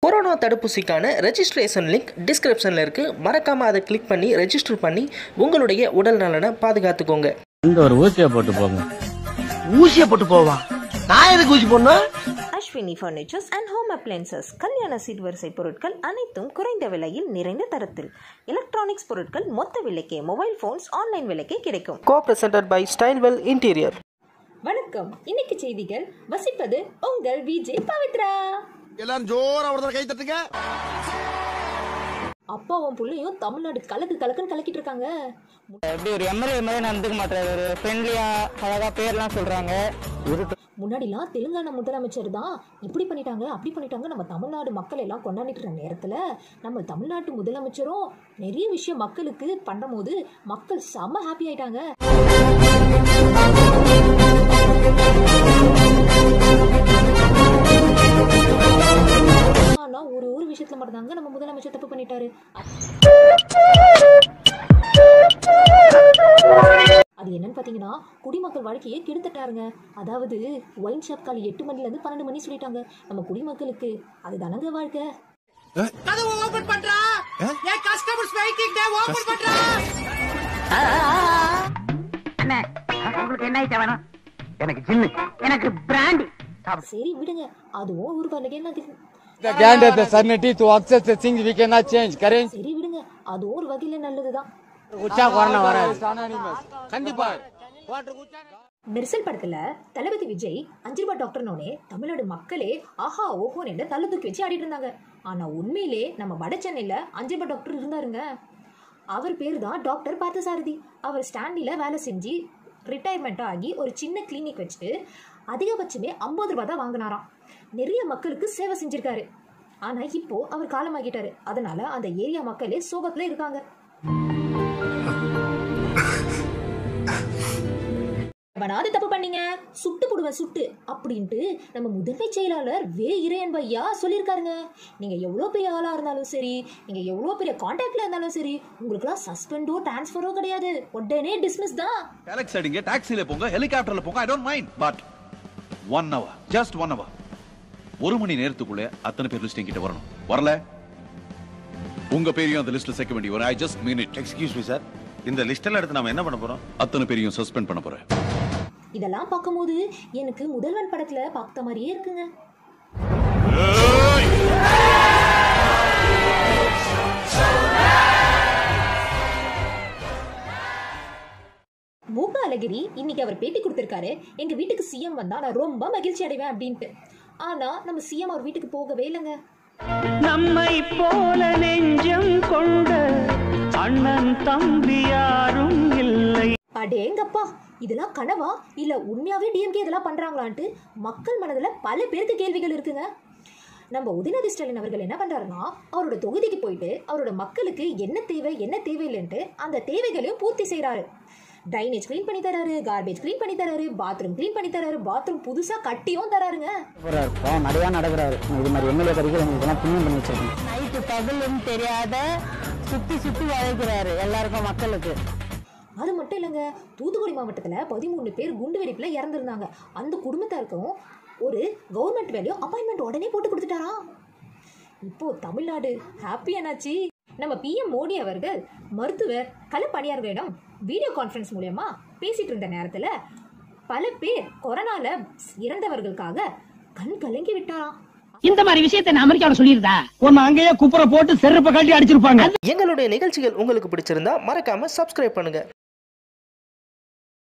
Corona தடுப்பூசிக்கான registration link டிஸ்கிரிப்ஷனில் இருக்குது மறக்காமல் அதை கிளிக் பண்ணி ரெஜிஸ்டர் பண்ணி உங்களுடைய உடல் நலனை பாதுகாத்துக்கோங்க இந்த ஒரு ஊசியை போட்டு போங்க ஊசிய போட்டு போவா நான் எதுக்கு ஊசி போடணும் Ashwini furnitures and home appliances கல்யாண சீர்வரிசை பொருட்கள் அனைத்தும் குறைந்த விலையில் நிறைந்த தரத்தில் எலக்ட்ரானிக்ஸ் பொருட்கள் மொத்த விலைக்கே மொபைல் ஃபோன்ஸ் ஆன்லைன் விலைக்கே கிடைக்கும் co presented by Stylewell Interior வணக்கம் இன்னைக்கு செய்திகள் வசிப்பது உங்கள் விஜய் பவித்ரா எல்லாரும் ஜோரா ஒரு கை தட்டுங்க அப்பாவும் புள்ளையும் தமிழ்நாடு கலக்கு கலக்குன்னு கலக்கிட்டு இருக்காங்க எப்படி ஒரு எம்எல்ஏ மாதிரி நடந்துக்க மாட்டாரு ஒரு ஃப்ரெண்ட்லியா அழகா பேர்லாம் சொல்றாங்க முன்னாடிலாம் தெலுங்கானா முதலமைச்சர் தான் இப்படி பண்ணிட்டாங்க அப்படி பண்ணிட்டாங்க நம்ம தமிழ்நாடு மக்கள் எல்லாம் கொண்டாடிட்டு இருக்க நேரத்தில் நம்ம தமிழ்நாட்டு முதலமைச்சரும் நிறைய விஷயம் மக்களுக்கு பண்ணும்போது மக்கள் செம்ம ஹாப்பி ஆயிட்டாங்க ஆனா ஒரு ஒரு விஷயத்துல மட்டும்தாங்க நம்ம முதலமைச்சர் தப்பு பண்ணிட்டாரு அது என்னன்னு பாத்தீங்கன்னா குடிமக்கள் வாழ்க்கையை கெடுத்துட்டாருங்க அதாவது ஒயின் ஷாப் காலை எட்டு மணில இருந்து பன்னெண்டு மணி சொல்லிட்டாங்க நம்ம குடிமக்களுக்கு அது தானங்க வாழ்க்கை உங்களுக்கு என்ன ஐட்டம் வேணும் எனக்கு ஜின்னு எனக்கு பிராண்டி சரி விடுங்க அதுவும் ஒரு பல்லக்கு என்ன The candidate, the sanity to access the things we cannot change. Correct? சரி விடுங்க அதுவும் ஒரு வகையில நல்லதுதான் உச்சா கொரோனா வராது கண்டிப்பா மெர்சல் படத்துல தளபதி விஜய் அஞ்சு ரூபாய் டாக்டர்னோனே தமிழ்நாடு மக்களே ஆஹா ஓஹோன்னு என்று தள்ள தூக்கி வச்சு ஆடிட்டு இருந்தாங்க ஆனா உண்மையிலே நம்ம வட சென்னையில அஞ்சு ரூபாய் டாக்டர் இருந்தாருங்க அவர் பேர் தான் டாக்டர் பார்த்தசாரதி அவர் ஸ்டாண்டில் வேலை செஞ்சு ரிட்டையர்மெண்ட் ஆகி ஒரு சின்ன கிளினிக் வச்சுட்டு அதிகபட்சமே ஐம்பது ரூபாய் தான் வாங்கினாராம் நிறைய மக்களுக்கு சேவை செஞ்சிருக்காரு ஆனா இப்போ அவர் காலமாகிட்டாரு அதனால அந்த ஏரியா மக்களே சோகத்துல இருக்காங்க எவனாவது தப்பு பண்ணீங்க சுட்டு போடுவேன் சுட்டு அப்படின்ட்டு நம்ம முதன்மை செயலாளர் வே இறையன் பையா சொல்லியிருக்காருங்க நீங்க எவ்வளோ பெரிய ஆளா இருந்தாலும் சரி நீங்க எவ்வளோ பெரிய கான்டாக்ட்ல இருந்தாலும் சரி உங்களுக்குலாம் சஸ்பெண்டோ டிரான்ஸ்ஃபரோ கிடையாது உடனே டிஸ்மிஸ் தான் டாக்ஸி அடிங்க டாக்ஸில போங்க ஹெலிகாப்டர்ல போங்க I don't mind but one hour just one hour ஒரு மணி நேரத்துக்குள்ள அத்தனை பேர் லிஸ்ட் கிட்ட வரணும் வரல உங்க பேரையும் அந்த லிஸ்ட்ல சேர்க்க வேண்டிய வரும் I just mean it excuse me sir இந்த லிஸ்ட் எல்லாம் எடுத்து நாம என்ன பண்ண போறோம் அத்தனை பேரையும் சஸ்பெண்ட் பண்ண போறேன் இதெல்லாம் பார்க்கும்போது எனக்கு முதல்வன் படத்துல பார்த்த மாதிரியே இருக்குங்க மூக்க அழகிரி இன்னைக்கு அவர் பேட்டி கொடுத்திருக்காரு எங்க வீட்டுக்கு சிஎம் வந்தா நான் ரொம்ப மகிழ்ச்சி அடைவேன் அப்படின்ட்டு ஆனா நம்ம சிஎம் அவர் வீட்டுக்கு போகவே இல்லைங்க நம்மை போல நெஞ்சம் கொண்ட அண்ணன் தம்பி யாரும் இல்லை அடேங்கப்பா இதெல்லாம் கனவா இல்ல உண்மையாவே டிஎம்கே இதெல்லாம் பண்றாங்களான்ட்டு மக்கள் மனதுல பல பேருக்கு கேள்விகள் இருக்குங்க நம்ம உதயநிதி ஸ்டாலின் அவர்கள் என்ன பண்றாருன்னா அவரோட தொகுதிக்கு போயிட்டு அவரோட மக்களுக்கு என்ன தேவை என்ன தேவையில்லைன்ட்டு அந்த தேவைகளையும் பூர்த்தி செய்றாரு ட்ரைனேஜ் க்ளீன் பண்ணி தராரு கார்பேஜ் க்ளீன் பண்ணி தராரு பாத்ரூம் க்ளீன் பண்ணி தராரு பாத்ரூம் புதுசா கட்டியும் தராருங்க போறாரு நிறைய நடக்கிறாரு இது மாதிரி எம்எல்ஏ கிடைக்கிற உங்களுக்கு புண்ணியம் பண்ணி வச்சிருக்கேன் நைட்டு பகலும் தெரியாத சுத்தி சுத்தி வளைக்கிறாரு எல்லாருக்கும் மக்களுக்கு அது மட்டும் இல்லைங்க தூத்துக்குடி மாவட்டத்தில் பதிமூணு பேர் குண்டு வெடிப்பில் இறந்துருந்தாங்க அந்த குடும்பத்தாருக்கும் ஒரு கவர்மெண்ட் வேலையும் அப்பாயின்மெண்ட் உடனே போட்டு கொடுத்துட்டாராம் இப்போ தமிழ்நாடு ஹாப்பி என்னாச்சு நம்ம பிஎம் மோடி அவர்கள் மருத்துவர் களப்பணியாளர்களிடம் வீடியோ கான்ஃபரன்ஸ் மூலயமா பேசிட்டு இருந்த நேரத்தில் பல பேர் கொரோனால இறந்தவர்களுக்காக கண் கலங்கி விட்டாராம் இந்த மாதிரி விஷயத்தை நான் அமெரிக்காவில் சொல்லியிருந்தா உன்னை அங்கேயே குப்புற போட்டு செருப்பை கட்டி அடிச்சிருப்பாங்க எங்களுடைய நிகழ்ச்சிகள் உங்களுக்கு பிடிச்சிருந்தா மறக்காம சப்ஸ்கிரைப் பண்ணுங்க